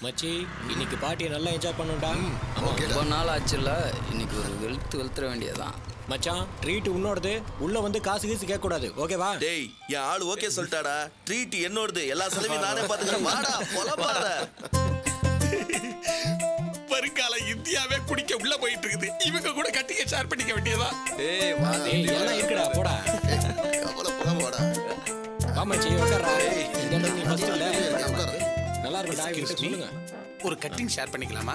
மச்சி இன்னைக்கு பார்ட்டியை நல்லா என்ஜாய் பண்ணுடா ஆமா ரொம்ப நாள் ஆச்சுல்ல இன்னைக்கு ஒரு வெளுத்து வெளுத்துற வேண்டியதான் மச்சான் ட்ரீட் உன்னோடது உள்ள வந்து காசு கீசு கேட்க கூடாது ஓகேவா டேய் என் ஆள் ஓகே சொல்லிட்டாடா ட்ரீட் என்னோடது எல்லா செலவையும் நானே பாத்துக்கிறேன் வாடா பொலப்பாத வருங்கால இந்தியாவே குடிக்க உள்ள போயிட்டு இருக்குது இவங்க கூட கட்டிக்க ஷேர் பண்ணிக்க வேண்டியதா ஏய் வா ஏய் எல்லாம் இருக்குடா போடா கவலைப்பட போடா வா மச்சி உட்கார்றா இந்த இடம் நீ ஃபர்ஸ்ட் இல்ல உட்காரு. நல்லா இருக்கும் டாய் Excuse me. சொல்லுங்க ஒரு கட்டிங் ஷேர் பண்ணிக்கலாமா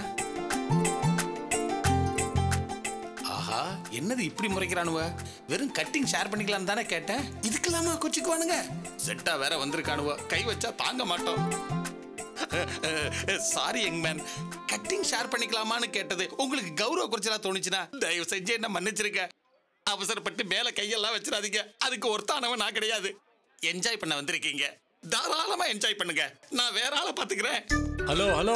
ஆஹா என்னது இப்படி முறைக்கிறானுவ வெறும் கட்டிங் ஷேர் பண்ணிக்கலாம் தானே கேட்டேன் இதுக்கெல்லாமா கொச்சிக்குவானுங்க செட்டா வேற வந்திருக்கானுவ கை வச்சா தாங்க மாட்டோம் sorry young man cutting share பண்ணிக்கலாமான்னு கேட்டது உங்களுக்கு கௌரவ குறைச்சலா தோணுச்சுன்னா தயவு செஞ்சு என்ன மன்னிச்சிருக்க அவசரப்பட்டு மேல கையெல்லாம் வச்சிடாதீங்க அதுக்கு ஒருத்தானவன் நான் கிடையாது என்ஜாய் பண்ண வந்திருக்கீங்க தாராளமா என்ஜாய் பண்ணுங்க நான் வேற ஆளை பாத்துக்கிறேன் ஹலோ ஹலோ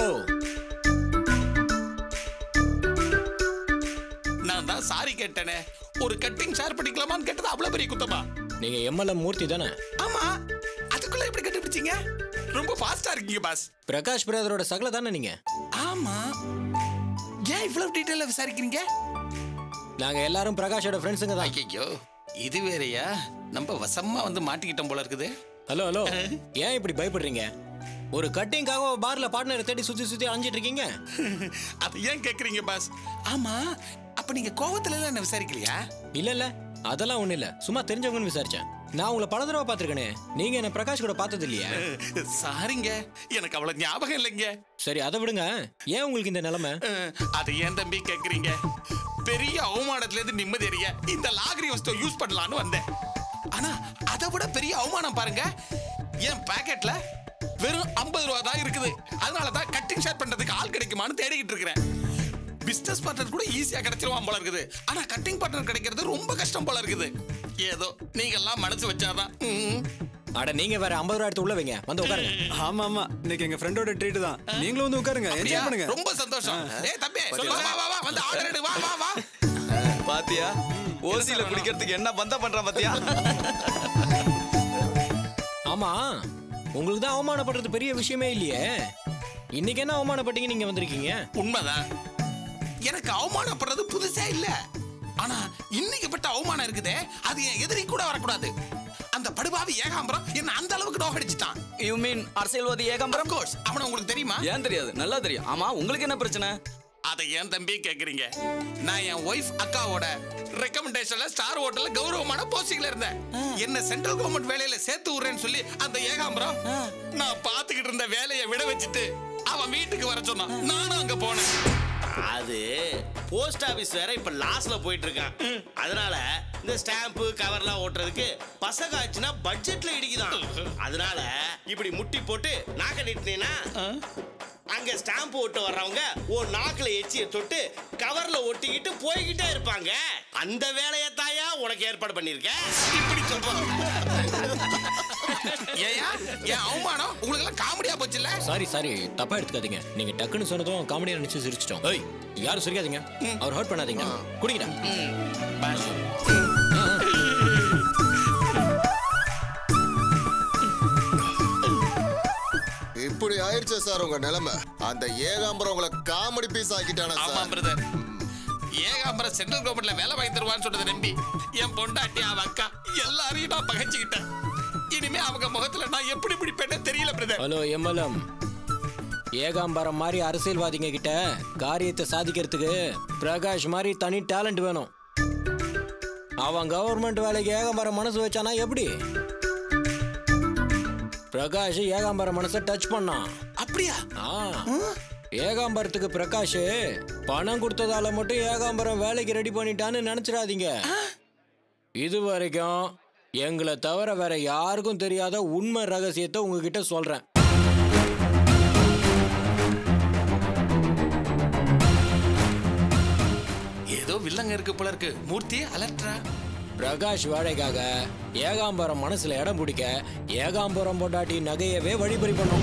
நான் தான் சாரி கேட்டேனே ஒரு கட்டிங் ஷேர் பண்ணிக்கலாமான்னு கேட்டது அவ்வளவு பெரிய குத்தமா நீங்க எம்எல்ஏ மூர்த்தி தானே ஆமா அதுக்குள்ள எப்படி கண்டுபிடிச்சீங்க ரொம்ப ஃபாஸ்டா இருக்கீங்க பாஸ் பிரகாஷ் பிரதரோட சகல தானே நீங்க ஆமா ஏன் இவ்வளவு டீடைலா விசாரிக்கிறீங்க நாங்க எல்லாரும் பிரகாஷோட ஃப்ரெண்ட்ஸுங்க தான் ஐயோ இது வேறயா நம்ம வசமா வந்து மாட்டிக்கிட்டோம் போல இருக்குது ஹலோ ஹலோ ஏன் இப்படி பயப்படுறீங்க ஒரு கட்டிங்காக பார்ல பார்ட்னர் தேடி சுத்தி சுத்தி அலைஞ்சிட்டு இருக்கீங்க அது ஏன் கேக்குறீங்க பாஸ் ஆமா அப்ப நீங்க கோவத்துல எல்லாம் என்ன விசாரிக்கலையா இல்ல இல்ல அதெல்லாம் ஒண்ணு இல்ல சும்மா தெரிஞ்சவங்கன்னு விசாரிச்சேன் நான் உங்களை பல தடவை பார்த்திருக்கேனே நீங்க என்ன பிரகாஷ் கூட பார்த்தது இல்லையா சாரிங்க எனக்கு அவ்வளவு ஞாபகம் இல்லைங்க சரி அதை விடுங்க ஏன் உங்களுக்கு இந்த நிலைமை அஹ், அதை ஏன் தம்பி கேக்குறீங்க பெரிய அவமானத்துல இருந்து நிம்மதி அறிய இந்த லாகரி வஸ்துவை யூஸ் பண்ணலாம்னு வந்தேன் ஆனா அதை விட பெரிய அவமானம் பாருங்க என் பாக்கெட்ல வெறும் 50 ரூபா தான் இருக்குது அதனால தான் கட்டிங் ஷேர் பண்றதுக்கு ஆள் கிடைக்குமான்னு தேடிக்கிட்டு இருக்கிறேன் பிசினஸ் பார்ட்னர் கூட ஈஸியா கிடைச்சிருவான் போல இருக்குது ஆனா கட்டிங் பார்ட்னர் கிடைக்கிறது ரொம்ப கஷ்டம் போல இருக்குது ஏதோ நீங்க எல்லாம் மனசு வச்சாதான் ம். அட நீங்க வேற ஐம்பது ரூபா எடுத்து உள்ள வைங்க வந்து உட்காருங்க ஆமா ஆமா இன்னைக்கு எங்க ஃப்ரெண்டோட ட்ரீட் தான் நீங்களும் வந்து உட்காருங்க அப்படியா? என்ஜாய் பண்ணுங்க ரொம்ப சந்தோஷம் ஏய் தம்பி வா வா, வா வா வந்து ஆர்டர் எடு வா வா வா பாத்தியா ஓசியில குடிக்கிறதுக்கு என்ன பந்தா பண்றான் பாத்தியா ஆமா உங்களுக்கு தான் அவமானப்படுறது பெரிய விஷயமே இல்லையே இன்னைக்கு என்ன அவமானப்பட்டீங்க நீங்க வந்திருக்கீங்க உண்மைதான் எனக்கு அவமானப்படுறது புதுசா இல்ல ஆனா இன்னைக்கு பட்ட அவமானம் இருக்குதே அது என் எதிரி கூட வரக்கூடாது அந்த படுபாவி ஏகாம்பரம் என்ன அந்த அளவுக்கு நோகடிச்சிட்டான் யூ மீன் அரசியல்வாதி ஏகாம்பரம் கோர்ஸ் அவனை உங்களுக்கு தெரியுமா ஏன் தெரியாது நல்லா தெரியும் ஆமா உங்களுக்கு என்ன பிரச்சனை அதை ஏன் தம்பி கேக்குறீங்க நான் என் ஒய்ஃப் அக்காவோட ரெக்கமெண்டேஷன்ல ஸ்டார் ஹோட்டல்ல கௌரவமான போஸ்டிங்ல இருந்தேன் என்ன சென்ட்ரல் கவர்மெண்ட் வேலையில சேர்த்து விடுறேன்னு சொல்லி அந்த ஏகாம்பரம் நான் பாத்துக்கிட்டு இருந்த வேலையை விட வச்சுட்டு அவன் வீட்டுக்கு வர சொன்னான் நானும் அங்க போனேன் அது போஸ்ட் ஆபீஸ் வேற இப்ப லாஸ்ட்ல போயிட்டு இருக்கான் அதனால இந்த ஸ்டாம்ப் கவர்லாம் ஓட்டுறதுக்கு பசங்க ஆச்சுன்னா பட்ஜெட்ல இடிக்குதான் அதனால இப்படி முட்டி போட்டு நாக்க நீட்டினா அங்க ஸ்டாம்ப் ஓட்ட வர்றவங்க ஓ நாக்குல எச்சிய தொட்டு கவர்ல ஒட்டிக்கிட்டு போய்கிட்டே இருப்பாங்க அந்த வேலையை தாயா உனக்கு ஏற்பாடு பண்ணிருக்கேன் இப்படி சொல்றான் ஏயா என் அவமானம் உங்களுக்கு எல்லாம் காமெடியா போச்சுல்ல சாரி சாரி தப்பா எடுத்துக்காதீங்க நீங்க டக்குன்னு சொன்னதும் காமெடியா நினைச்சு சிரிச்சிட்டோம் ஏய் யாரும் சிரிக்காதீங்க அவர் ஹர்ட் பண்ணாதீங்க குடிங்கடா இப்படி ஆயிடுச்சு சார் உங்க நிலைமை அந்த ஏகாம்பரம் உங்களை காமெடி பீஸ் ஆக்கிட்டானே ஆமா சார் பிரதர் ஏகாம்பரம் சென்ட்ரல் கவர்மெண்ட்ல வேலை வாங்கி தருவான்னு சொன்னதை நம்பி என் பொண்டாட்டி அவ அக்கா எல்லாரையும் நான் பகைச்சுக்கிட்டேன் இனிமே அவங்க முகத்துல நான் எப்படி இப்படி பெண்ண தெரியல பிரதர் ஹலோ எம்எல்எம் ஏகாம்பரம் மாதிரி அரசியல்வாதிங்க கிட்ட காரியத்தை சாதிக்கிறதுக்கு பிரகாஷ் மாதிரி தனி டேலண்ட் வேணும் அவன் கவர்மெண்ட் வேலைக்கு ஏகாம்பரம் மனசு வச்சானா எப்படி பிரகாஷ் ஏகாம்பரம் மனசை டச் பண்ணான் அப்படியா ஆ ஏகாம்பரத்துக்கு பிரகாஷ் பணம் கொடுத்ததால மட்டும் ஏகாம்பரம் வேலைக்கு ரெடி பண்ணிட்டான்னு நினைச்சிடாதீங்க இது வரைக்கும் எங்களை தவிர வேற யாருக்கும் தெரியாத உண்மை ரகசியத்தை உங்ககிட்ட சொல்றேன் ஏதோ வில்லங்க இருக்கு போல இருக்கு மூர்த்தி அலர்ட்ரா பிரகாஷ் வேலைக்காக ஏகாம்பரம் மனசுல இடம் பிடிக்க ஏகாம்பரம் பொண்டாட்டி நகையவே வழிபறி பண்ணும்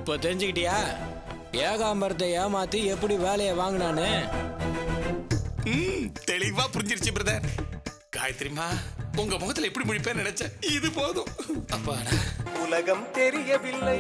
இப்போ தெரிஞ்சுக்கிட்டியா ஏகாம்பரத்தை ஏமாத்தி எப்படி வேலையை வாங்கினான்னு ம் தெளிவா புரிஞ்சிருச்சு பிரதர் காயத்ரிமா உங்க முகத்துல எப்படி முடிப்பேன்னு நினைச்சேன் இது போதும் அப்பாடா உலகம் தெரியவில்லை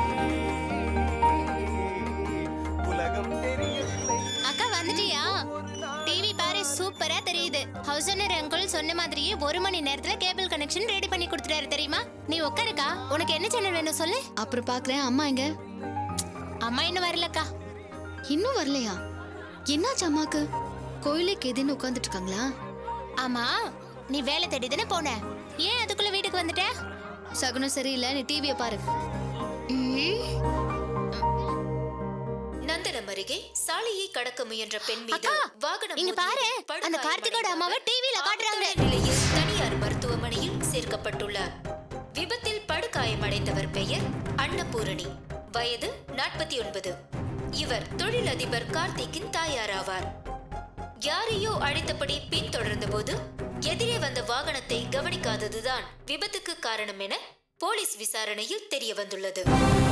உலகம் தெரியவில்லை அக்கா வந்துட்டியா டிவி பாரு சூப்பரா தெரியுது ஹவுஸ் ஓனர் அங்கிள் சொன்ன மாதிரியே ஒரு மணி நேரத்துல கேபிள் கனெக்ஷன் ரெடி பண்ணி கொடுத்துட்டாரு தெரியுமா நீ உட்காருக்கா உனக்கு என்ன சேனல் வேணும் சொல்லு அப்புறம் பாக்குறேன் அம்மா எங்க அம்மா இன்னும் வரலக்கா இன்னும் வரலையா என்னாச்சு அம்மாக்கு கோயிலுக்கு எதுன்னு உட்காந்துட்டு இருக்காங்களா ஆமா நீ வேலை தேடி தானே போன ஏன் அதுக்குள்ள வீட்டுக்கு வந்துட்ட சகுனம் சரியில்லை நீ டிவியை பாரு நந்தனம் அருகே சாலையை கடக்க முயன்ற பெண் மீது அக்கா, வாகனம் இங்க பாரு, மோதியதில் படுகாயமடைந்த அந்த கார்த்திகோட அம்மாவை TV ல காட்டுறாங்க. ஆபத்தான நிலையில் தனியார் மருத்துவமனையில் சேர்க்கப்பட்டுள்ளார் விபத்தில் படுகாயமடைந்தவர் பெயர் அன்னபூரணி வயது நாற்பத்தி ஒன்பது இவர் தொழிலதிபர் கார்த்திக்கின் தாயாராவார் யாரையோ அழைத்தபடி பின்தொடர்ந்த போது எதிரே வந்த வாகனத்தை கவனிக்காததுதான் விபத்துக்கு காரணம் என போலீஸ் விசாரணையில் தெரிய வந்துள்ளது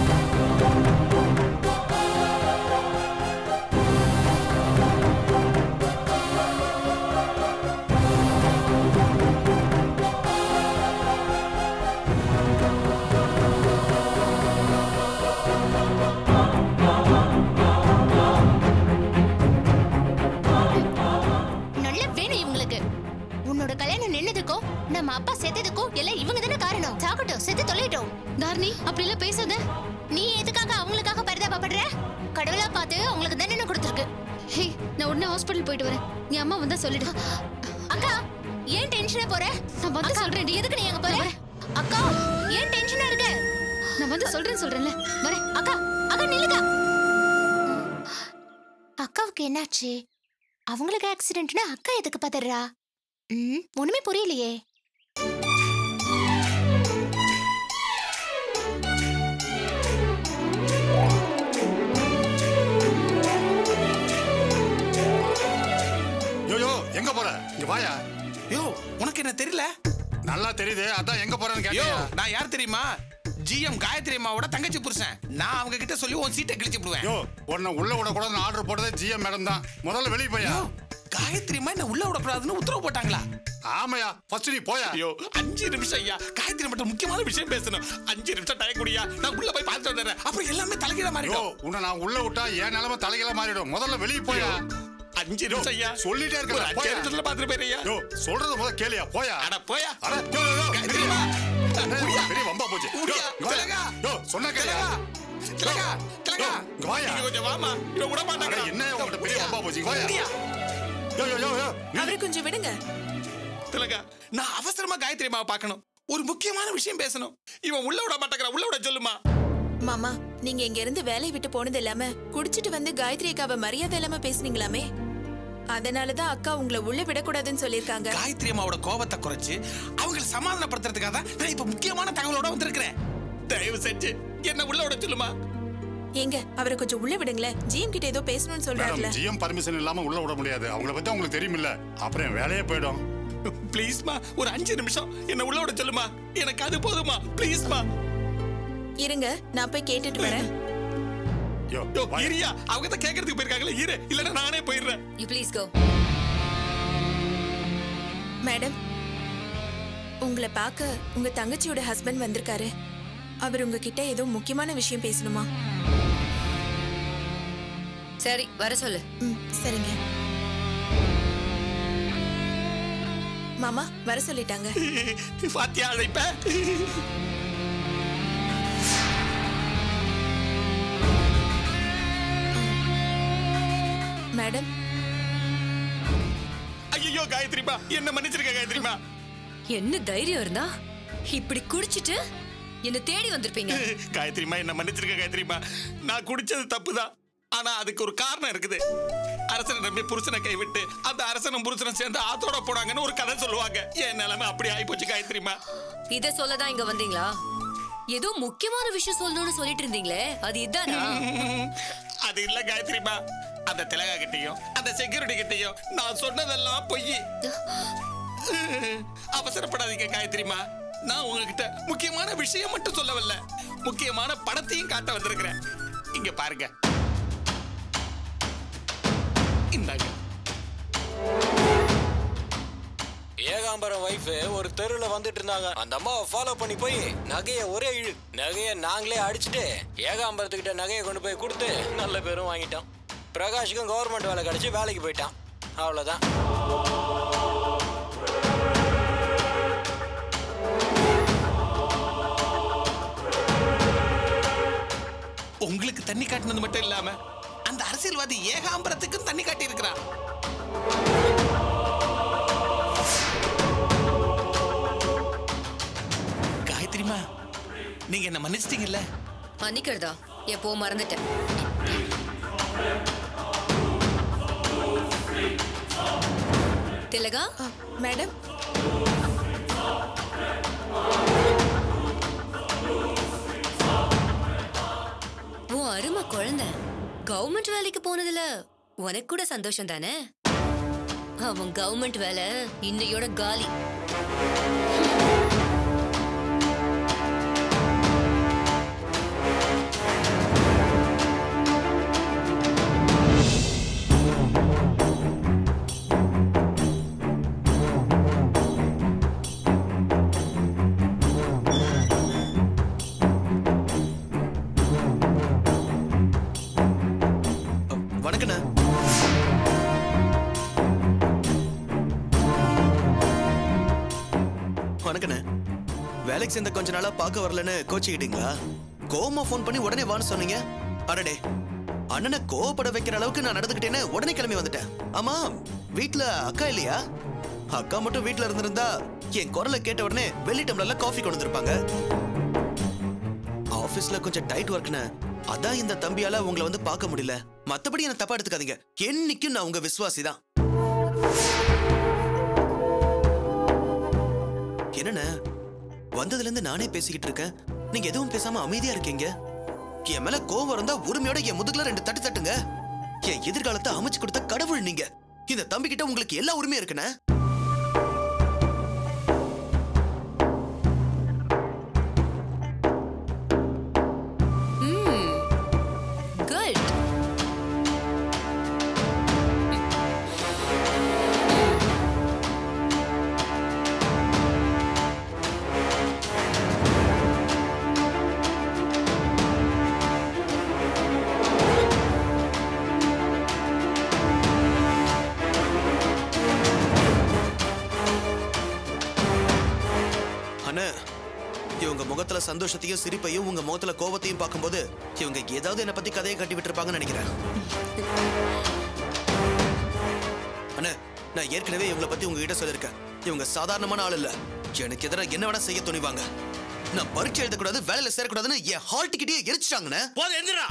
நல்ல வேணும் இவங்களுக்கு உன்னோட கல்யாணம் நின்னதுக்கோ நம்ம அப்பா செத்ததுக்கோ எல்லாம் இவங்க தானே காரணம் சாகட்டும் செத்து தொலைட்டோம் தாரணி அப்படி எல்லாம் பேசாத நீ எதுக்காக அவங்களுக்காக பரிதாபப்படுற கடவுளா பார்த்து அவங்களுக்கு தண்டனை கொடுத்துருக்கு ஹே நான் உடனே ஹாஸ்பிட்டல் போயிட்டு வரேன் நீ அம்மா வந்தா சொல்லிடு அக்கா ஏன் டென்ஷனா போற நான் வந்து அக்கா, சொல்றேன் டி. எதுக்கு நீ அங்க போற அக்கா ஏன் டென்ஷனா இருக்க நான் வந்து சொல்றேன் சொல்றேன்ல வரேன் அக்கா அக்கா நில்லுக்கா அக்காவுக்கு என்னாச்சு அவங்களுக்கு ஆக்சிடென்ட்னா அக்கா எதுக்கு பதறா ம் ஒண்ணுமே புரியலையே யோ யோ எங்க போற இங்க வாயா யோ உனக்கு என்ன தெரியல நல்லா தெரியுது அதான் எங்க போறேன்னு யோ கேட்டியா நான் யார் தெரியுமா ஜிஎம் காயத்ரி அம்மாவோட தங்கச்சி புருஷன் நான் அவங்க கிட்ட சொல்லி உன் சீட்டை கிழிச்சு விடுவேன் யோ உன்னை உள்ள விடக்கூடாதுன்னு ஆர்டர் போட்டதே ஜிஎம் மேடம் தான் முதல்ல வெளிய போயா யோ காயத்ரி அம்மா என்ன உள்ள விடக்கூடாதுன்னு உத்தரவு போட்டாங்களா ஆமாயா ஃபர்ஸ்ட் நீ போயா ஐயோ அஞ்சு நிமிஷம் ஐயா காயத்ரி மட்டும் முக்கியமான விஷயம் பேசணும் அஞ்சு நிமிஷம் டயம் குடியா நான் உள்ள போய் பார்த்துட்டு வந்துடுறேன் அப்புறம் எல்லாமே தலைகீழ யோ மாறிடும் உன்னை நான் உள்ள விட்டா என் நிலைமை தலைகீழ மாறிடும் முதல்ல வெளிய போயா அஞ்சு நிமிஷம் ஐயா சொல்லிட்டே ஒரு இருக்க அஞ்சு போயா நிமிஷத்துல பார்த்துட்டு போயிடுறியா யோ சொல்றத முத கேளியா போயா அட போயா அட யோ யோ, யோ காயத்ரி அம்மா. ஏய், குடியா. பெரிய வம்பா போச்சு யோ, குடியா. இங்க வாயா. திலகா. யோ சொன்ன கேளியா திலகா திலகா திலகா யோ, இங்க வாயா. நீங்க கொஞ்சம் வாமா இவ விட மாட்டாங்க அட, என்ன உங்ககிட்ட பெரிய வம்பா போச்சு இங்க வாயா யோ யோ யோ யோ நில்லு. அவரை கொஞ்சம் விடுங்க திலகா நான் அவசரமா காயத்ரி அம்மாவை பார்க்கணும் ஒரு முக்கியமான விஷயம் பேசணும் இவன் உள்ள விட மாட்டேங்கிறான் உள்ள விட சொல்லுமா மாமா நீங்க இங்க இருந்து வேலையை விட்டு போனது இல்லாம குடிச்சிட்டு வந்து காயத்ரி அக்காவை மரியாதை இல்லாம பேசுனீங்களாமே அதனாலதான் அக்கா உங்களை உள்ள விடக்கூடாதுன்னு சொல்லிருக்காங்க காயத்ரி அம்மாவோட கோபத்தை குறைச்சு அவங்களை சமாதானப்படுத்துறதுக்காக தான் நான் இப்ப முக்கியமான தகவலோட வந்திருக்கிறேன் தயவு செஞ்சு என்ன உள்ள விட சொல்லுமா ஏங்க அவரை கொஞ்சம் உள்ள விடுங்களேன் ஜிஎம் கிட்ட ஏதோ பேசணும்னு சொல்றாருல மேடம் ஜிஎம் பர்மிஷன் இல்லாம உள்ள விட முடியாது அவங்கள பத்தி உங்களுக்கு தெரியுமில்ல அப்புறம் என் வேலையே போயிடும் ப்ளீஸ்மா ஒரு அஞ்சு நிமிஷம் என்ன உள்ள விட சொல்லுமா எனக்கு அது போதுமா ப்ளீஸ்மா இருங்க நான் போய் கேட்டுட்டு வரேன் யோ யோ இரியா அவங்க தான் கேட்கறதுக்கு போயிருக்காங்களே இரு இல்லன்னா நானே போயிடுறேன் யூ ப்ளீஸ் கோ மேடம் உங்களை பார்க்க உங்க தங்கச்சியோட ஹஸ்பண்ட் வந்திருக்காரு அவர் உங்ககிட்ட ஏதோ முக்கியமான விஷயம் பேசணுமா சரி வர சொல்லு ம் சரிங்க மாமா வர சொல்லிட்டாங்க பாத்தியா அழைப்ப மேடம் ஐயோ காயத்ரிமா என்ன மன்னிச்சிருக்க காயத்ரிமா என்ன தைரியம் இருந்தா இப்படி குடிச்சிட்டு என்ன தேடி வந்திருப்பீங்க காயத்ரிமா என்ன மன்னிச்சிருக்க காயத்ரிமா நான் குடிச்சது தப்புதான் ஆனா அதுக்கு ஒரு காரணம் இருக்குது அரசனை நம்பி புருஷனை கைவிட்டு அந்த அரசனும் புருஷனும் சேர்ந்து ஆத்தோட போனாங்கன்னு ஒரு கதை சொல்லுவாங்க என் நிலைமை அப்படி ஆயிப்போச்சு காயத்ரிமா இத சொல்லதான் இங்க வந்தீங்களா ஏதோ முக்கியமான விஷயம் சொல்லணும்னு சொல்லிட்டு இருந்தீங்களே அது இதானா அது இல்ல காயத்ரிமா அந்த திலகா கிட்டயும் அந்த செக்யூரிட்டி கிட்டயும் நான் சொன்னதெல்லாம் பொய் அவசரப்படாதீங்க காயத்ரிமா நான் உங்ககிட்ட முக்கியமான விஷயம் மட்டும் சொல்ல வரல முக்கியமான படத்தையும் காட்ட வந்திருக்கிறேன் இங்க பாருங்க இந்தாங்க ஏகாம்பரம் வைஃப் ஒரு தெருல வந்துட்டு இருந்தாங்க அந்த அம்மாவை ஃபாலோ பண்ணி போய் நகைய ஒரே இழு நகைய நாங்களே அடிச்சுட்டு ஏகாம்பரத்துக்கிட்ட நகையை கொண்டு போய் கொடுத்து நல்ல பேரும் வாங்கிட்டோம் பிரகாஷுக்கும் கவர்மெண்ட் வேலை கிடைச்சு வேலைக்கு போயிட்டான் அவ்வளவுதான் உங்களுக்கு தண்ணி காட்டினது மட்டும் இல்லாம அந்த அரசியல்வாதி ஏகாம்பரத்துக்கும் தண்ணி காட்டி இருக்கிறான் காயத்ரிமா நீங்க என்ன மன்னிச்சிட்டீங்கல்ல மன்னிக்கிறதா எப்போ மறந்துட்டேன் திலகா மேடம் உன் அருமை குழந்தை கவர்மெண்ட் வேலைக்கு போனதுல உனக்கு கூட சந்தோஷம் தானே அவன் கவர்மெண்ட் வேலை இன்னையோட காலி வணக்கண்ணே வணக்கண்ணே வேலைக்கு சேர்ந்த கொஞ்ச நாளா பார்க்க வரலன்னு கோச்சிக்கிட்டீங்களா கோமா ஃபோன் பண்ணி உடனே வான்னு சொன்னீங்க அடடே அண்ணனை கோவப்பட வைக்கிற அளவுக்கு நான் நடந்துக்கிட்டேன்னு உடனே கிளம்பி வந்துட்டேன் ஆமா வீட்ல அக்கா இல்லையா அக்கா மட்டும் வீட்ல இருந்திருந்தா என் குரலை கேட்ட உடனே வெள்ளி டம்ளர்ல காஃபி கொண்டு வந்திருப்பாங்க ஆபீஸ்ல கொஞ்சம் டைட் ஒர்க்னு அதான் இந்த தம்பியால உங்களை வந்து பார்க்க முடியல மத்தபடி என்ன தப்பா எடுத்துக்காதீங்க என்னைக்கும் நான் உங்க விசுவாசி தான் என்னண்ணே வந்ததுல இருந்து நானே பேசிக்கிட்டு இருக்கேன் நீங்க எதுவும் பேசாம அமைதியா இருக்கீங்க என் மேல கோவம் இருந்தா உரிமையோட என் முதுகுல ரெண்டு தட்டு தட்டுங்க என் எதிர்காலத்தை அமைச்சு கொடுத்த கடவுள் நீங்க இந்த தம்பி கிட்ட உங்களுக்கு எல்லா உரிமையும் இருக்குண்ணே குட் அண்ணே இவங்க முகத்துல சந்தோஷத்தையும் சிரிப்பையும் உங்க முகத்துல கோபத்தையும் பார்க்கும்போது இவங்க ஏதாவது என்ன பத்தி கதையை கட்டி விட்டுருப்பாங்கன்னு நினைக்கிறேன் அண்ணே நான் ஏற்கனவே இவங்களை பத்தி உங்ககிட்ட சொல்லியிருக்கேன் இவங்க சாதாரணமான ஆள் இல்ல எனக்கு எதிராக என்ன வேணா செய்ய துணிவாங்க நான் பரீட்சை எழுதக்கூடாது வேலையில சேரக்கூடாதுன்னு என் ஹால் டிக்கெட்டே எரிச்சிட்டாங்கண்ணே போது எந்திரா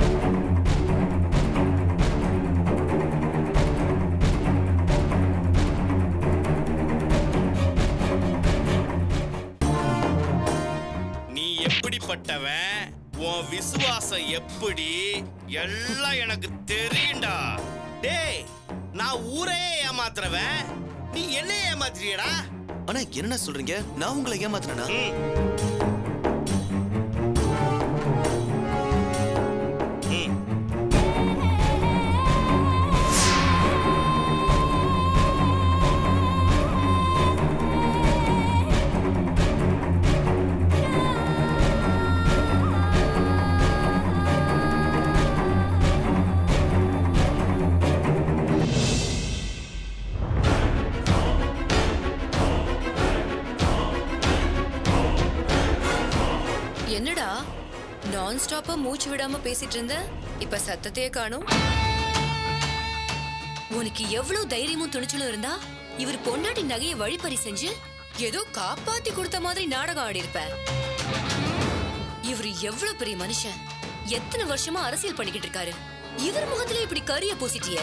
நீ எப்படிப்பட்டவன் உன் விசுவாசம் எப்படி எல்லாம் எனக்கு தெரியும்டா டேய் நான் ஊரே ஏமாத்துறவன் நீ என்ன ஏமாத்துறியடா ஆனா என்ன சொல்றீங்க நான் உங்களை ஏமாத்தினா என்னடா நான் ஸ்டாப்பா மூச்சு விடாம பேசிட்டு இருந்த இப்ப சத்தத்தையே காணும் உனக்கு எவ்வளவு தைரியமும் துணிச்சலும் இருந்தா இவர் பொண்டாட்டி நகையை வழிப்பறி செஞ்சு ஏதோ காப்பாத்தி கொடுத்த மாதிரி நாடகம் ஆடி இருப்ப இவர் எவ்வளவு பெரிய மனுஷன் எத்தனை வருஷமா அரசியல் பண்ணிக்கிட்டு இருக்காரு இவர் முகத்துல இப்படி கரிய பூசிட்டியே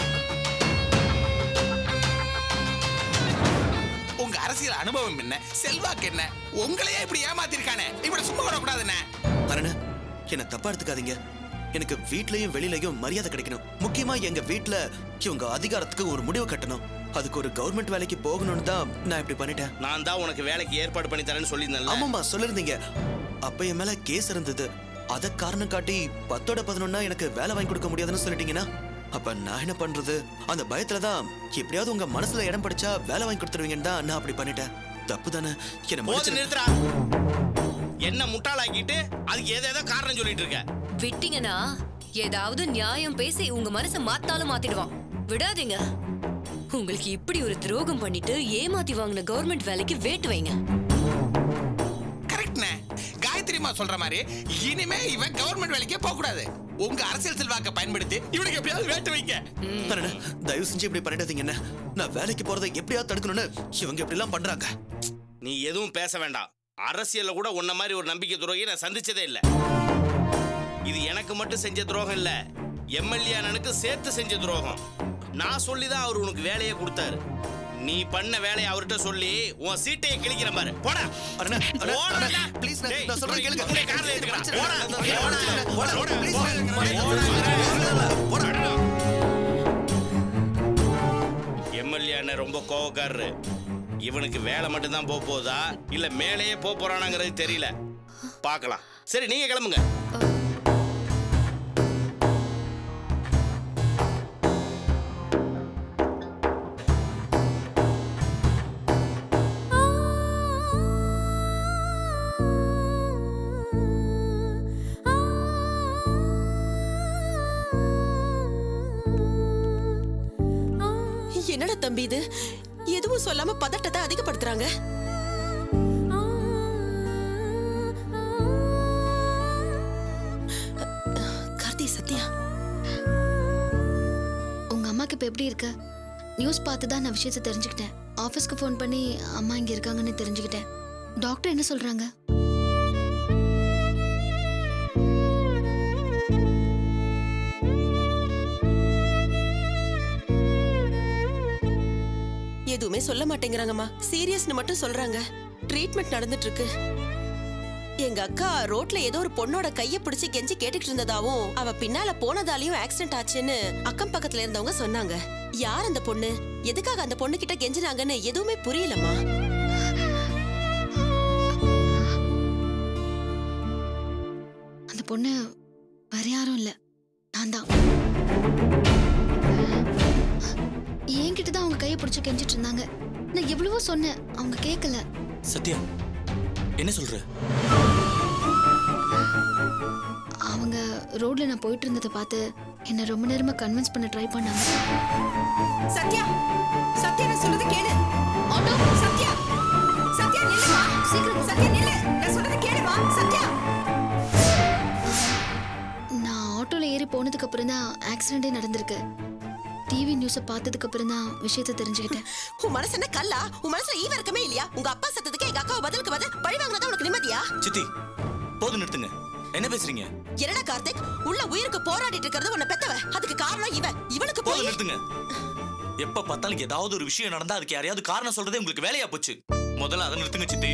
உங்க அரசியல் அனுபவம் என்ன செல்வாக்கு என்ன உங்களையே இப்படி ஏமாத்திருக்கானே இப்படி சும்மா விடக்கூடாதுண்ணே அரண என்ன தப்பா எடுத்துக்காதீங்க எனக்கு வீட்லயும் வெளியிலயும் மரியாதை கிடைக்கணும் முக்கியமா எங்க வீட்ல இவங்க அதிகாரத்துக்கு ஒரு முடிவு கட்டணும் அதுக்கு ஒரு கவர்மெண்ட் வேலைக்கு போகணும்னு தான் நான் இப்படி பண்ணிட்டேன் நான் தான் உனக்கு வேலைக்கு ஏற்பாடு பண்ணி தரேன்னு சொல்லியிருந்தேன்ல ஆமாமா சொல்லிருந்தீங்க அப்ப என் மேல கேஸ் இருந்தது அத காரணம் காட்டி பத்தோட பதினொன்னா எனக்கு வேலை வாங்கி கொடுக்க முடியாதுன்னு சொல்லிட்டீங்கன்னா அப்ப நான் என்ன பண்றது அந்த பயத்துல தான் எப்படியாவது உங்க மனசுல இடம் படிச்சா வேலை வாங்கி கொடுத்துருவீங்கன்னு தான் நான் அப்படி பண்ணிட்டேன் தப்பு தானே என்ன போது மன்னிச்சிரு. நிறுத்துறா என்ன முட்டாளாக்கிட்டு அதுக்கு ஏதேதோ காரணம் சொல்லிட்டு இருக்க விட்டீங்கன்னா ஏதாவது நியாயம் பேசி உங்க மனசை மாத்தாலும் மாத்திடுவான் விடாதீங்க உங்களுக்கு இப்படி ஒரு துரோகம் பண்ணிட்டு ஏமாத்தி வாங்கின கவர்மெண்ட் வேலைக்கு வேட்டு வைங்க கரெக்ட்ண்ணே காயத்ரிமா சொல்ற மாதிரி இனிமே இவன் கவர்மெண்ட் வேலைக்கே போக கூடாது உங்க அரசியல் செல்வாக்க பயன்படுத்தி இவனுக்கு எப்படியாவது வேட்டு வைங்க அண்ணே, தயவு செஞ்சு இப்படி பண்ணிடாதீங்க என்ன நான் வேலைக்கு போறதை எப்படியாவது தடுக்கணும்னு இவங்க இப்படி எல்லாம் பண்றாங்க நீ எதுவும் பேச வேண்டாம் அரசியல்ல கூட உன்ன மாதிரி ஒரு நம்பிக்கை துரோகியை நான் சந்திச்சதே இல்ல இது எனக்கு மட்டும் செஞ்ச துரோகம் இல்ல எம்எல்ஏ அண்ணனுக்கு சேர்த்து செஞ்ச துரோகம் நான் சொல்லி தான் அவர் உனக்கு வேலையை கொடுத்தாரு நீ பண்ண வேலையை அவர்கிட்ட சொல்லி உன் சீட்டையை கிழிக்கிற பாரு போடா அண்ணா, அண்ணா, போடா, அண்ணா, அண்ணா. please, அண்ணா, டேய், நான் சொல்றேன் கேளுங்க. உன்னை கார்ல ஏத்துக்கடா. போடா, போடா, போடா, போடா, எம்எல்ஏ அண்ணன் ரொம்ப கோவக்காரரு இவனுக்கு வேலை மட்டும் தான் போக போதா இல்ல மேலேயே போக போறானாங்கிறது தெரியல பார்க்கலாம் சரி நீங்க கிளம்புங்க என்னடா தம்பி இது எதுவும் சொல்லாம பதட்டத்தை அதிகப்படுத்துறாங்க கார்த்தி சத்யா உங்க அம்மாக்கு இப்ப எப்படி இருக்கு நியூஸ் பார்த்து தான் நான் விஷயத்தை தெரிஞ்சுக்கிட்டேன் ஆஃபீஸ்க்கு ஃபோன் பண்ணி அம்மா இங்க இருக்காங்கன்னு தெரிஞ்சுக்கிட்டேன் டாக்டர் என்ன சொல்றாங்க எதுவுமே சொல்ல மாட்டேங்கிறாங்கம்மா சீரியஸ்னு மட்டும் சொல்றாங்க ட்ரீட்மெண்ட் நடந்துட்டு இருக்கு எங்க அக்கா ரோட்ல ஏதோ ஒரு பொண்ணோட கைய பிடிச்சு கெஞ்சி கேட்டுக்கிட்டு இருந்ததாவும் அவ பின்னால போனதாலையும் ஆக்சிடென்ட் ஆச்சுன்னு அக்கம் பக்கத்துல இருந்தவங்க சொன்னாங்க யார் அந்த பொண்ணு எதுக்காக அந்த பொண்ணு கிட்ட கெஞ்சினாங்கன்னு எதுவுமே புரியலம்மா அந்த பொண்ணு வேற யாரும் இல்ல நான் தான் என்கிட்ட தான் அவங்க கையை பிடிச்சு கெஞ்சிட்டு இருந்தாங்க நான் எவ்வளவோ சொன்னேன் அவங்க கேட்கல சத்யா என்ன சொல்ற அவங்க ரோட்ல நான் போயிட்டு இருந்ததை பார்த்து என்ன ரொம்ப நேரமா கன்வின்ஸ் பண்ண ட்ரை பண்ணாங்க சத்யா சத்யா நான் சொல்றது கேளு ஆட்டோ சத்யா சத்யா நில்லுமா சீக்கிரம் சத்யா நில்லு நான் சொல்றது கேளுமா சத்யா நான் ஆட்டோல ஏறி போனதுக்கு அப்புறம் தான் ஆக்சிடென்டே நடந்திருக்கு டிவி நியூஸை பார்த்ததுக்கு அப்புறம் தான் விஷயத்தை தெரிஞ்சுக்கிட்டேன் உன் மனசு என்ன கல்லா உன் மனசுல ஈவ இருக்கமே இல்லையா உங்க அப்பா சத்தத்துக்கு எங்க அக்காவை பதிலுக்கு பதில் பழி வாங்கினதா உனக்கு நிம்மதியா சித்தி போதும் நிறுத்துங்க என்ன பேசுறீங்க என்னடா கார்த்திக் உள்ள உயிருக்கு போராடிட்டு இருக்கிறது உன்னை பெத்தவ அதுக்கு காரணம் இவ இவளுக்கு போதும் போய் நிறுத்துங்க எப்ப பார்த்தாலும் ஏதாவது ஒரு விஷயம் நடந்தா அதுக்கு யாரையாவது காரணம் சொல்றதே உங்களுக்கு வேலையா போச்சு முதல்ல அதை நிறுத்துங்க சித்தி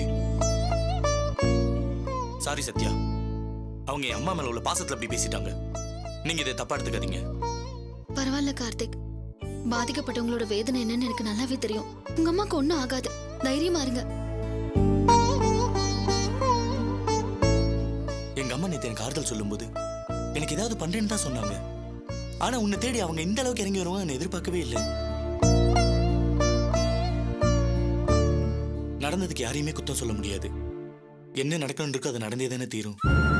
சாரி சத்யா அவங்க என் அம்மா மேல உள்ள பாசத்துல அப்படி பேசிட்டாங்க நீங்க இதை தப்பா எடுத்துக்காதீங்க பரவாயில்ல கார்த்திக் பாதிக்கப்பட்டவங்களோட வேதனை என்னன்னு எனக்கு நல்லாவே தெரியும் உங்க அம்மாக்கு ஒண்ணும் ஆகாது தைரியமா இருங்க எங்க அம்மா நேத்து எனக்கு ஆறுதல் சொல்லும்போது எனக்கு ஏதாவது பண்றேன்னு தான் சொன்னாங்க ஆனா உன்னை தேடி அவங்க இந்த அளவுக்கு இறங்கி வருவாங்க நான் எதிர்பார்க்கவே இல்லை நடந்ததுக்கு யாரையுமே குத்தம் சொல்ல முடியாது என்ன நடக்கணும் இருக்கோ அது நடந்தே தானே தீரும்